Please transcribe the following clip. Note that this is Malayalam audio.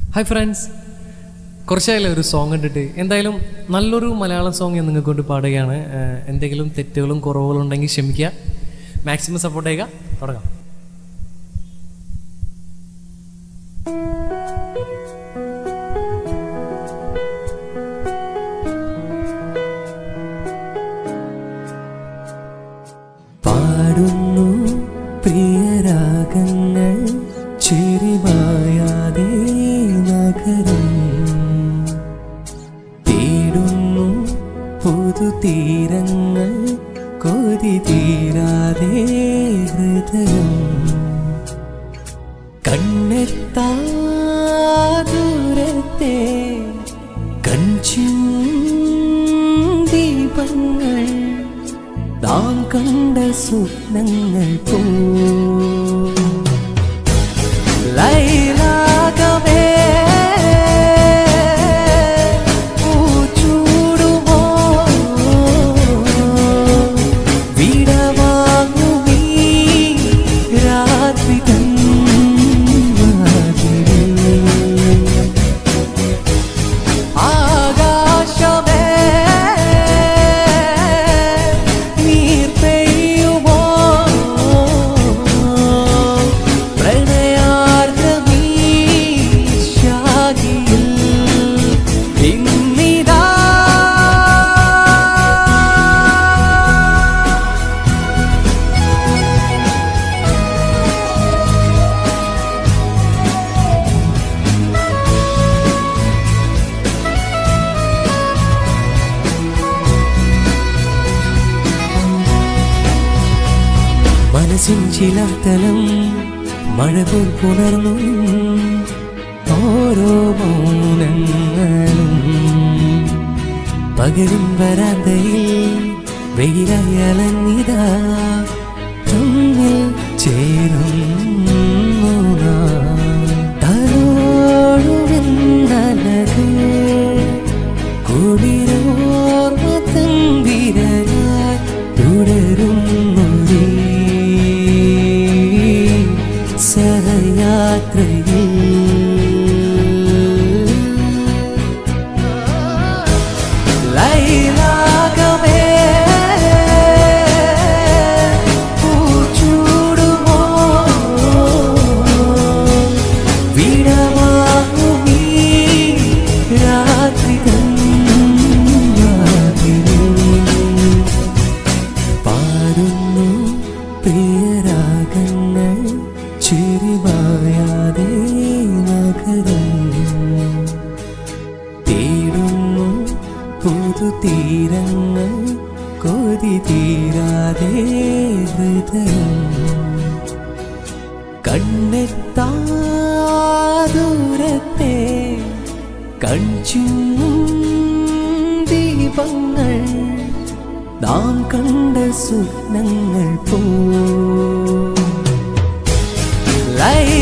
ഹായ് ഫ്രണ്ട്സ് കുറച്ചായാലും ഒരു സോങ് കണ്ടിട്ട് എന്തായാലും നല്ലൊരു മലയാളം സോങ് ഞാൻ നിങ്ങൾക്ക് കൊണ്ട് പാടുകയാണ് ഏഹ് എന്തെങ്കിലും തെറ്റുകളും കുറവുകളും ഉണ്ടെങ്കിൽ ക്ഷമിക്കുക മാക്സിമം സപ്പോർട്ട് ചെയ്യുക തുടങ്ങാം പാടുന്നു പ്രിയരാഗങ്ങൾ ചെരിമായാതെ നഗരം തേടുന്നു പുതുതീരങ്ങൾ കൊതി തീരാതെ ഹൃദയം കണ്ണെത്താ ദൂരത്തെ കഞ്ചും ദീപങ്ങൾ നാം കണ്ട സ്വപ്നങ്ങൾ പോ ലൈലാകമേ പൂച്ചൂടുമോ വിടവാങ്ങുമീ രാത്രി ആകാശമേ നീർ പെയ്യുമോ പ്രണയാർദ്രമീ ശാഖിയിൽ ഇന്നിതാ മനസ്സിൻ ചിലർത്തലം മഴ പോൽ പുണർന്നു ഓരോ മൗനങ്ങളും പകലും വരാന്തയിൽ വെയിലായി അലഞ്ഞിതാ തമ്മിൽ ചേരുന്നു നാം. തലോടുമെന്നലകെ കുളിരോർമ്മ തമ്പിരായി തുടരുന്നു നീ സഹയാത്രയിൽ ലൈലാകമേ പൂച്ചൂടുമോ വിടവാങ്ങുമീ രാത്രികൾ പാടുന്നു പ്രിയരാഗങ്ങൾ ചെരിവായാതെ നഗരം തേടുന്നു പുതുതീരങ്ങൾ കൊതി തീരാതെ ഹൃദയം കണ്ണെത്താ ദൂരത്തെ കൺചും ദീപങ്ങൾ നാം കണ്ട സ്വപ്നങ്ങൾ പോ ലൈ